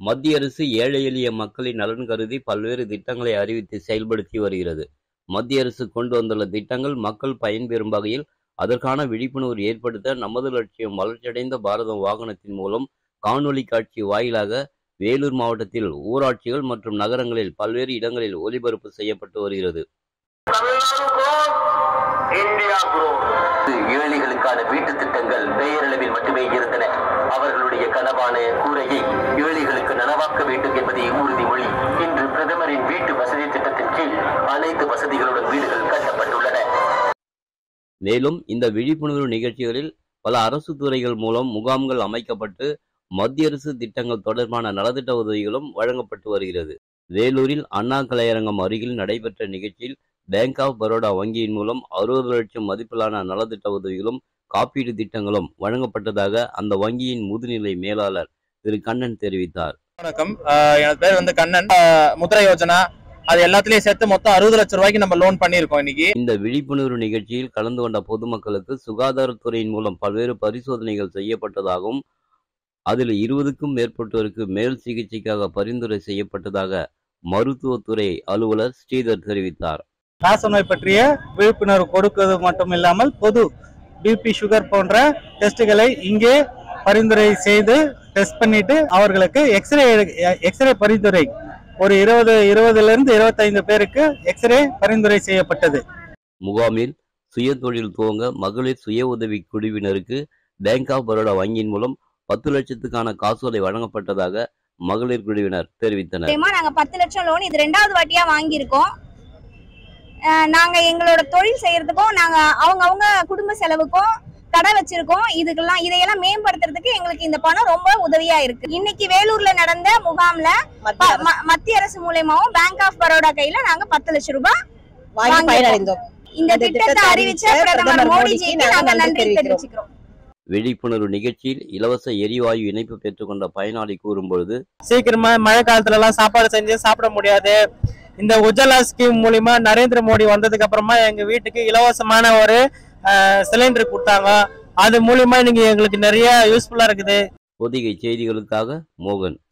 மத்திய அரசு ஏழை எளிய மக்களின் நலன் கருதி பல்வேறு திட்டங்களை அறிவித்து செயல்படுத்தி வருகிறது மத்திய அரசு கொண்டு வந்துள்ள திட்டங்கள் மக்கள் பயன்பெறும் வகையில் அதற்கான விழிப்புணர்வு ஏற்படுத்த நமது லட்சியம் வளர்ச்சியடைந்த பாரதம் வாகனத்தின் மூலம் காணொளி காட்சி வாயிலாக வேலூர் மாவட்டத்தில் ஊராட்சிகள் மற்றும் நகரங்களில் பல்வேறு இடங்களில் ஒலிபரப்பு செய்யப்பட்டு வருகிறது இந்தியா ஏழைகளுக்கான வீட்டு திட்டங்கள் பெயரளவில் மட்டுமே இருந்தன அவர்களுடைய கனவான கூரையை ஏழைகளுக்கு நனவாக்க வேண்டும் என்பதே உறுதிமொழி இன்று பிரதமரின் வீட்டு வசதி திட்டத்தின் கீழ் அனைத்து வசதிகளுடன் வீடுகள் கட்டப்பட்டுள்ளன மேலும் இந்த விழிப்புணர்வு நிகழ்ச்சிகளில் பல அரசு துறைகள் மூலம் முகாம்கள் அமைக்கப்பட்டு மத்திய அரசு திட்டங்கள் தொடர்பான நலத்திட்ட உதவிகளும் வழங்கப்பட்டு வருகிறது வேலூரில் அண்ணா கலையரங்கம் அருகில் நடைபெற்ற நிகழ்ச்சியில் பேங்க் ஆஃப் பரோடா வங்கியின் மூலம் அறுபது லட்சம் மதிப்பிலான நலத்திட்ட உதவிகளும் காப்பீடு திட்டங்களும் வழங்கப்பட்டதாக அந்த வங்கியின் முதுநிலை மேலாளர் திரு கண்ணன் தெரிவித்தார் வணக்கம் ஆஹ் எனது பேர் வந்து கண்ணன் ஆஹ் முத்ரா யோஜனா அது எல்லாத்துலயும் சேர்த்து மொத்தம் அறுபது லட்சம் ரூபாய்க்கு நம்ம லோன் பண்ணியிருக்கோம் இன்னைக்கு இந்த விழிப்புணர்வு நிகழ்ச்சியில் கலந்து கொண்ட பொதுமக்களுக்கு சுகாதாரத்துறையின் மூலம் பல்வேறு பரிசோதனைகள் செய்யப்பட்டதாகவும் அதில் இருபதுக்கும் மேற்பட்டோருக்கு மேல் சிகிச்சைக்காக பரிந்துரை செய்யப்பட்டதாக மருத்துவத்துறை அலுவலர் ஸ்ரீதர் தெரிவித்தார் காசநோய் பற்றிய விழிப்புணர்வு கொடுப்பது மட்டும் இல்லாமல் பொது பிபி சுகர் போன்ற டெஸ்ட்டுகளை இங்கே பரிந்துரை செய்து டெஸ்ட் பண்ணிட்டு அவர்களுக்கு எக்ஸ்ரே எக்ஸ்ரே பரிந்துரை ஒரு இருபது இருபதுல இருந்து இருபத்தைந்து பேருக்கு எக்ஸ்ரே பரிந்துரை செய்யப்பட்டது முகாமில் சுய தொழில் துவங்க மகளிர் சுய உதவி குழுவினருக்கு பேங்க் ஆஃப் பரோடா வங்கியின் மூலம் பத்து லட்சத்துக்கான காசோலை வழங்கப்பட்டதாக மகளிர் குழுவினர் தெரிவித்தனர் மூலியமா நாங்க பத்து லட்சம் லோன் இது ரெண்டாவது வாட்டியா வாங்கியிருக்கோம் அஹ் நாங்க எங்களோட தொழில் செய்யறதுக்கும் நாங்க அவங்க அவங்க குடும்ப செலவுக்கும் கடை வச்சிருக்கோம் இதுக்கெல்லாம் இதையெல்லாம் மேம்படுத்துறதுக்கு எங்களுக்கு இந்த பணம் ரொம்ப உதவியா இருக்கு இன்னைக்கு வேலூர்ல நடந்த முகாம்ல ப- ம- மத்திய அரசு மூலியமாவும் பேங்க் ஆஃப் பரோடா கையில நாங்க பத்து லட்சம் ரூபாய் வாங்கி வாங்கியிருக்கோம். பயனடைந்தோம் இந்த இந்த திட்டத்தை திட்டத்தை அறிவிச்ச அறிவிச்ச பிரதமர் பிரதமர் மோடிஜிக்கு மோடிக்கு நாங்க நாங்க நன்றி நன்றி தெரிவிச்சுக்கிறோம் விழிப்புணர்வு நிகழ்ச்சியில் இலவச எரிவாயு இணைப்பு பெற்றுக்கொண்ட பயனாளி கூறும்பொழுது சீக்கிரமா மழை காலத்துல எல்லாம் சாப்பாடு செஞ்சு சாப்பிட முடியாது இந்த உஜ்ஜலா ஸ்கீம் மூலியமா நரேந்திர மோடி வந்ததுக்கு அப்புறமா எங்க வீட்டுக்கு இலவசமான ஒரு சிலிண்டர் கொடுத்தாங்க அது மூலியமா இன்னைக்கு எங்களுக்கு நிறைய யூஸ்ஃபுல்லா இருக்குது பொதிகை செய்திகளுக்காக மோகன்